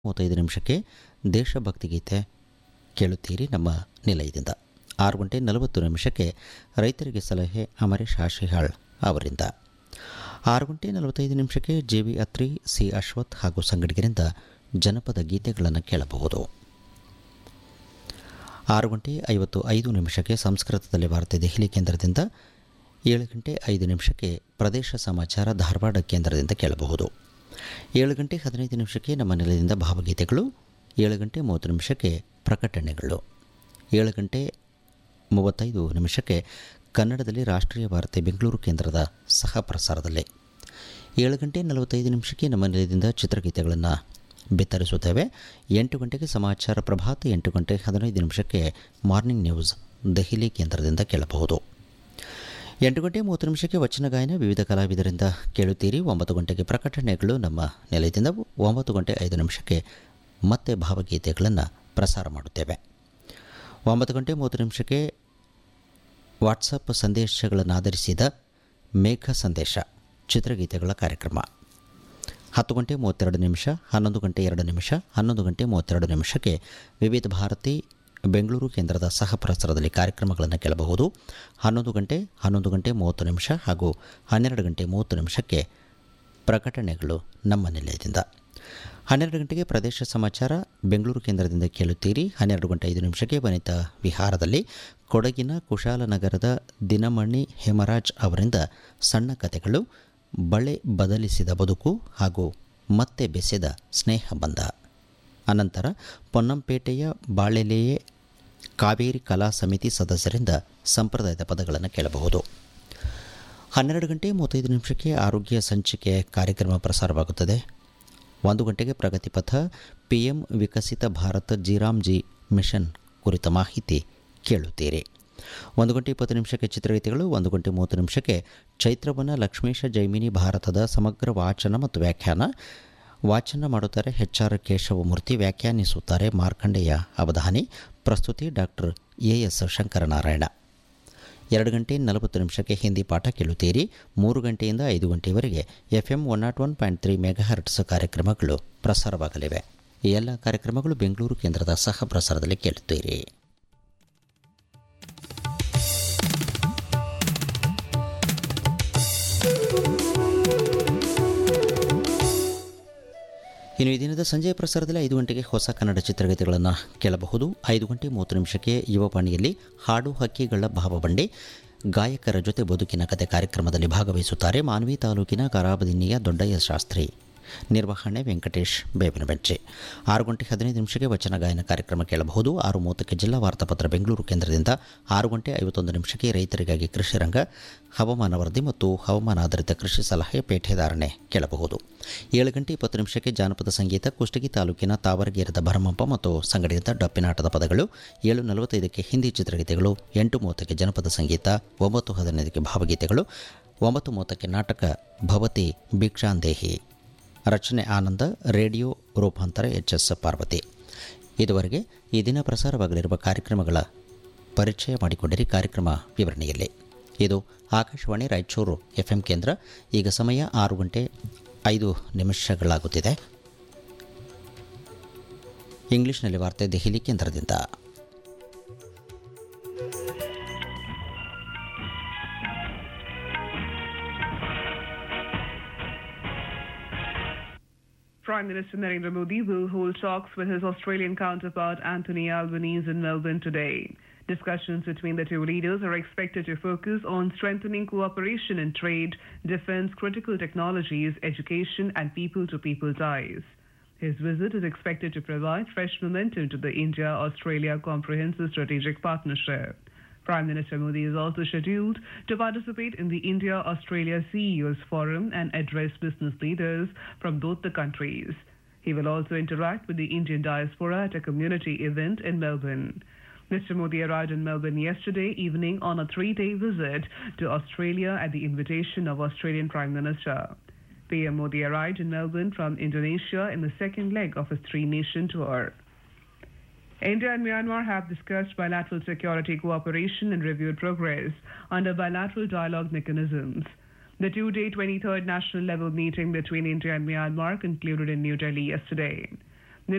ಮೂವತ್ತೈದು ನಿಮಿಷಕ್ಕೆ ದೇಶಭಕ್ತಿ ಗೀತೆ ಕೇಳುತ್ತೀರಿ ನಮ್ಮ ನಿಲಯದಿಂದ ಆರು ಗಂಟೆ ನಲವತ್ತು ನಿಮಿಷಕ್ಕೆ ರೈತರಿಗೆ ಸಲಹೆ ಅಮರೇಶ್ ಆಶಿಹಾಳ್ ಅವರಿಂದ ಆರು ಗಂಟೆ ನಲವತ್ತೈದು ನಿಮಿಷಕ್ಕೆ J V Athri C Ashwath ಹಾಗೂ ಸಂಗಡಿಗರಿಂದ ಜನಪದ ಗೀತೆಗಳನ್ನು ಕೇಳಬಹುದು ಆರು ಗಂಟೆ ಐವತ್ತು ಐದು ನಿಮಿಷಕ್ಕೆ ಸಂಸ್ಕೃತದಲ್ಲಿ ವಾರ್ತೆ ದೆಹಲಿ ಕೇಂದ್ರದಿಂದ ಏಳು ಗಂಟೆ ಐದು ನಿಮಿಷಕ್ಕೆ ಪ್ರದೇಶ ಸಮಾಚಾರ ಧಾರವಾಡ ಕೇಂದ್ರದಿಂದ ಕೇಳಬಹುದು ಏಳು ಗಂಟೆ ಹದಿನೈದು ನಿಮಿಷಕ್ಕೆ ನಮ್ಮ ನೆಲದಿಂದ ಭಾವಗೀತೆಗಳು ಏಳು ಗಂಟೆ ಮೂವತ್ತು ನಿಮಿಷಕ್ಕೆ ಪ್ರಕಟಣೆಗಳು ಏಳು ಗಂಟೆ ಮೂವತ್ತೈದು ನಿಮಿಷಕ್ಕೆ ಕನ್ನಡದಲ್ಲಿ ರಾಷ್ಟ್ರೀಯ ವಾರ್ತೆ ಬೆಂಗಳೂರು ಕೇಂದ್ರದ ಸಹ ಪ್ರಸಾರದಲ್ಲಿ ಏಳು ಗಂಟೆ ನಲವತ್ತೈದು ನಿಮಿಷಕ್ಕೆ ನಮ್ಮ ನಿಲಯದಿಂದ ಚಿತ್ರಗೀತೆಗಳನ್ನು ಬಿತ್ತರಿಸುತ್ತೇವೆ ಎಂಟು ಗಂಟೆಗೆ ಸಮಾಚಾರ ಪ್ರಭಾತ ಎಂಟು ಗಂಟೆ ಹದಿನೈದು ನಿಮಿಷಕ್ಕೆ ಮಾರ್ನಿಂಗ್ ನ್ಯೂಸ್ ದೆಹಲಿ ಕೇಂದ್ರದಿಂದ ಕೇಳಬಹುದು ಎಂಟು ಗಂಟೆ ಮೂವತ್ತು ನಿಮಿಷಕ್ಕೆ ವಚನ ಗಾಯನ ವಿವಿಧ ಕಲಾವಿದರಿಂದ ಕೇಳುತ್ತೀರಿ ಒಂಬತ್ತು ಗಂಟೆಗೆ ಪ್ರಕಟಣೆಗಳು ನಮ್ಮ ನಿಲಯದಿಂದ ಒಂಬತ್ತು ಗಂಟೆ ಐದು ನಿಮಿಷಕ್ಕೆ ಮತ್ತೆ ಭಾವಗೀತೆಗಳನ್ನು ಪ್ರಸಾರ ಮಾಡುತ್ತೇವೆ ಒಂಬತ್ತು ಗಂಟೆ ಮೂವತ್ತು ನಿಮಿಷಕ್ಕೆ ವಾಟ್ಸಪ್ ಸಂದೇಶಗಳನ್ನು ಆಧರಿಸಿದ ಮೇಘ ಸಂದೇಶ ಚಿತ್ರಗೀತೆಗಳ ಕಾರ್ಯಕ್ರಮ ಹತ್ತು ಗಂಟೆ ಮೂವತ್ತೆರಡು ನಿಮಿಷ ಹನ್ನೊಂದು ಗಂಟೆ ಎರಡು ನಿಮಿಷ ಹನ್ನೊಂದು ಗಂಟೆ ಮೂವತ್ತೆರಡು ನಿಮಿಷಕ್ಕೆ ವಿವಿಧ ಭಾರತಿ ಬೆಂಗಳೂರು ಕೇಂದ್ರದ ಸಹ ಪ್ರಸಾರದಲ್ಲಿ ಕಾರ್ಯಕ್ರಮಗಳನ್ನು ಕೇಳಬಹುದು ಹನ್ನೊಂದು ಗಂಟೆ ಹನ್ನೊಂದು ಗಂಟೆ ಮೂವತ್ತು ನಿಮಿಷ ಹಾಗೂ ಹನ್ನೆರಡು ಗಂಟೆ ಮೂವತ್ತು ನಿಮಿಷಕ್ಕೆ ಪ್ರಕಟಣೆಗಳು ನಮ್ಮ ನಿಲಯದಿಂದ ಹನ್ನೆರಡು ಗಂಟೆಗೆ ಪ್ರದೇಶ ಸಮಾಚಾರ ಬೆಂಗಳೂರು ಕೇಂದ್ರದಿಂದ ಕೇಳುತ್ತೀರಿ ಹನ್ನೆರಡು ಗಂಟೆ ಐದು ನಿಮಿಷಕ್ಕೆ ವನಿತಾ ವಿಹಾರದಲ್ಲಿ ಕೊಡಗಿನ ಕುಶಾಲನಗರದ ದಿನಮಣಿ ಹೇಮರಾಜ್ ಅವರಿಂದ ಸಣ್ಣ ಕಥೆಗಳು ಬಳೆ ಬದಲಿಸಿದ ಬದುಕು ಹಾಗೂ ಮತ್ತೆ ಬೆಸೆದ ಸ್ನೇಹ ಬಂಧ ಅನಂತರ ಪೊನ್ನಂಪೇಟೆಯ ಬಾಳೆಲೆಯೇ ಕಾವೇರಿ ಕಲಾ ಸಮಿತಿ ಸದಸ್ಯರಿಂದ ಸಂಪ್ರದಾಯದ ಪದಗಳನ್ನು ಕೇಳಬಹುದು ಹನ್ನೆರಡು ಗಂಟೆ ಮೂವತ್ತೈದು ನಿಮಿಷಕ್ಕೆ ಆರೋಗ್ಯ ಸಂಚಿಕೆ ಕಾರ್ಯಕ್ರಮ ಪ್ರಸಾರವಾಗುತ್ತದೆ ಒಂದು ಗಂಟೆಗೆ ಪ್ರಗತಿಪಥ ಪಿ ಎಂ ವಿಕಸಿತ ಭಾರತ ಜಿರಾಮ್ಜಿ ಮಿಷನ್ ಕುರಿತ ಮಾಹಿತಿ ಕೇಳುತ್ತೀರಿ ಒಂದು ಗಂಟೆ ಇಪ್ಪತ್ತು ನಿಮಿಷಕ್ಕೆ ಚಿತ್ರಗೀತೆಗಳು ಒಂದು ಗಂಟೆ ಮೂವತ್ತು ನಿಮಿಷಕ್ಕೆ ಚೈತ್ರವನ ಲಕ್ಷ್ಮೀಶ ಜೈಮಿನಿ ಭಾರತದ ಸಮಗ್ರ ವಾಚನ ಮತ್ತು ವ್ಯಾಖ್ಯಾನ ವಾಚನ ಮಾಡುತ್ತಾರೆ ಎಚ್ ಆರ್ ಕೇಶವಮೂರ್ತಿ ವ್ಯಾಖ್ಯಾನಿಸುತ್ತಾರೆ ಮಾರ್ಕಂಡೇಯ ಅವಧಾನಿ ಪ್ರಸ್ತುತಿ ಡಾಕ್ಟರ್ ಎ ಎಸ್ ಶಂಕರನಾರಾಯಣ ಎರಡು ಗಂಟೆ ನಲವತ್ತು ನಿಮಿಷಕ್ಕೆ ಹಿಂದಿ ಪಾಠ ಕೇಳುತ್ತೀರಿ ಮೂರು ಗಂಟೆಯಿಂದ ಐದು ಗಂಟೆಯವರೆಗೆ F M one nought one point three megahertz ಕಾರ್ಯಕ್ರಮಗಳು ಪ್ರಸಾರವಾಗಲಿವೆ ಈ ಎಲ್ಲ ಕಾರ್ಯಕ್ರಮಗಳು ಬೆಂಗಳೂರು ಕೇಂದ್ರದ ಸಹ ಪ್ರಸಾರದಲ್ಲಿ ಕೇಳುತ್ತೀರಿ ಇನ್ನು ಈ ದಿನದ ಸಂಜೆ ಪ್ರಸಾರದಲ್ಲಿ ಐದು ಗಂಟೆಗೆ ಹೊಸ ಕನ್ನಡ ಚಿತ್ರಗೀತೆಗಳನ್ನು ಕೇಳಬಹುದು ಐದು ಗಂಟೆ ಮೂವತ್ತು ನಿಮಿಷಕ್ಕೆ ಯುವವಾಣಿಯಲ್ಲಿ ಹಾಡು ಹಕ್ಕಿಗಳ ಭಾವಬಂಡೆ ಗಾಯಕರ ಜೊತೆ ಬದುಕಿನ ಕತೆ ಕಾರ್ಯಕ್ರಮದಲ್ಲಿ ಭಾಗವಹಿಸುತ್ತಾರೆ ಮಾನ್ವಿ ತಾಲೂಕಿನ ಕರಾಬದಿನ್ನಿಯ ದೊಡ್ಡಯ್ಯ ಶಾಸ್ತ್ರಿ ನಿರ್ವಹಣೆ ವೆಂಕಟೇಶ್ ಬೇವಿನಬೆಂಚೆ ಆರು ಗಂಟೆ ಹದಿನೈದು ನಿಮಿಷಕ್ಕೆ ವಚನ ಗಾಯನ ಕಾರ್ಯಕ್ರಮ ಕೇಳಬಹುದು ಆರು ಮೂವತ್ತಕ್ಕೆ ಜಿಲ್ಲಾ ವಾರ್ತಾಪತ್ರ ಬೆಂಗಳೂರು ಕೇಂದ್ರದಿಂದ ಆರು ಗಂಟೆ ಐವತ್ತೊಂದು ನಿಮಿಷಕ್ಕೆ ರೈತರಿಗಾಗಿ ಕೃಷಿ ರಂಗ ಹವಾಮಾನ ವರದಿ ಮತ್ತು ಹವಾಮಾನ ಆಧಾರಿತ ಕೃಷಿ ಸಲಹೆ ಪೇಟೆದಾರಣೆ ಕೇಳಬಹುದು ಏಳು ಗಂಟೆ ಇಪ್ಪತ್ತು ನಿಮಿಷಕ್ಕೆ ಜಾನಪದ ಸಂಗೀತ ಕುಷ್ಟಗಿ ತಾಲೂಕಿನ ತಾವರಗೇರದ ಭರಮಪ್ಪ ಮತ್ತು ಸಂಗಡಿತ ಡಪ್ಪಿನಾಟದ ಪದಗಳು ಏಳು ನಲವತ್ತೈದಕ್ಕೆ ಹಿಂದಿ ಚಿತ್ರಗೀತೆಗಳು ಎಂಟು ಮೂವತ್ತಕ್ಕೆ ಜನಪದ ಸಂಗೀತ ಒಂಬತ್ತು ಹದಿನೈದಕ್ಕೆ ಭಾವಗೀತೆಗಳು ಒಂಬತ್ತು ಮೂವತ್ತಕ್ಕೆ ನಾಟಕ ಭವತಿ ಭಿಕ್ಷಾಂದೇಹಿ ರಚನೆ ಆನಂದ ರೇಡಿಯೋ ರೂಪಾಂತರ ಎಚ್ ಎಸ್ ಪಾರ್ವತಿ ಇದುವರೆಗೆ ಈ ದಿನ ಪ್ರಸಾರವಾಗಲಿರುವ ಕಾರ್ಯಕ್ರಮಗಳ ಪರಿಚಯ ಮಾಡಿಕೊಂಡಿರಿ ಕಾರ್ಯಕ್ರಮ ವಿವರಣೆಯಲ್ಲಿ ಇದು ಆಕಾಶವಾಣಿ ರಾಯಚೂರು ಎಫ್ ಎಂ ಕೇಂದ್ರ ಈಗ ಸಮಯ ಆರು ಗಂಟೆ ಐದು ನಿಮಿಷಗಳಾಗುತ್ತಿದೆ ಇಂಗ್ಲಿಷ್ನಲ್ಲಿ ವಾರ್ತೆ ದೆಹಲಿ ಕೇಂದ್ರದಿಂದ Prime Minister Narendra Modi will hold talks with his Australian counterpart Anthony Albanese in Melbourne today. Discussions between the two leaders are expected to focus on strengthening cooperation in trade, defense, critical technologies, education, and people to people ties. His visit is expected to provide fresh momentum to the India Australia Comprehensive Strategic Partnership. Prime Minister Modi is also scheduled to participate in the India Australia CEOs Forum and address business leaders from both the countries. He will also interact with the Indian diaspora at a community event in Melbourne. Mr. Modi arrived in Melbourne yesterday evening on a three day visit to Australia at the invitation of Australian Prime Minister. PM Modi arrived in Melbourne from Indonesia in the second leg of his three nation tour. India and Myanmar have discussed bilateral security cooperation and reviewed progress under bilateral dialogue mechanisms. The two day 23rd national level meeting between India and Myanmar concluded in New Delhi yesterday.